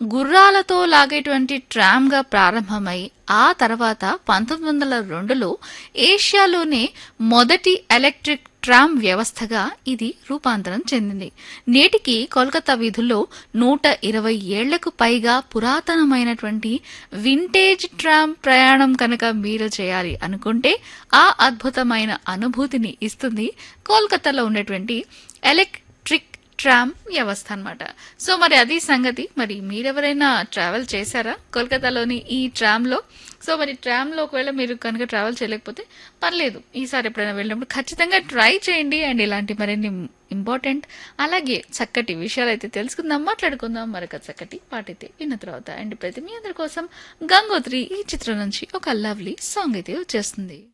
గుర్రాలతో లాగేటువంటి ట్రామ్గా ప్రారంభమై ఆ తర్వాత పంతొమ్మిది వందల రెండులో ఏషియాలోనే మొదటి ఎలక్ట్రిక్ ట్రామ్ వ్యవస్థగా ఇది రూపాంతరం చెందింది నేటికి కోల్కతా వీధుల్లో నూట ఇరవై ఏళ్లకు పైగా పురాతనమైనటువంటి వింటేజ్ ట్రామ్ ప్రయాణం కనుక మీరు చేయాలి అనుకుంటే ఆ అద్భుతమైన అనుభూతిని ఇస్తుంది కోల్కతాలో ఉన్నటువంటి ఎలక్ట్రిక్ ట్రామ్ వ్యవస్థ అన్నమాట సో మరి అది సంగతి మరి మీరెవరైనా ట్రావెల్ చేశారా కోల్కతాలోని ఈ ట్రామ్లో సో మరి ట్రామ్లో ఒకవేళ మీరు కనుక ట్రావెల్ చేయలేకపోతే పర్లేదు ఈసారి ఎప్పుడైనా వెళ్ళినప్పుడు ఖచ్చితంగా ట్రై చేయండి అండ్ ఇలాంటి మరిన్ని ఇంపార్టెంట్ అలాగే చక్కటి విషయాలు అయితే తెలుసుకుందాం మాట్లాడుకుందాం మరొక చక్కటి పాటైతే విన్న తర్వాత అండ్ ప్రతి మీ అందరి కోసం గంగోత్రి ఈ చిత్రం నుంచి ఒక లవ్లీ సాంగ్ అయితే వచ్చేస్తుంది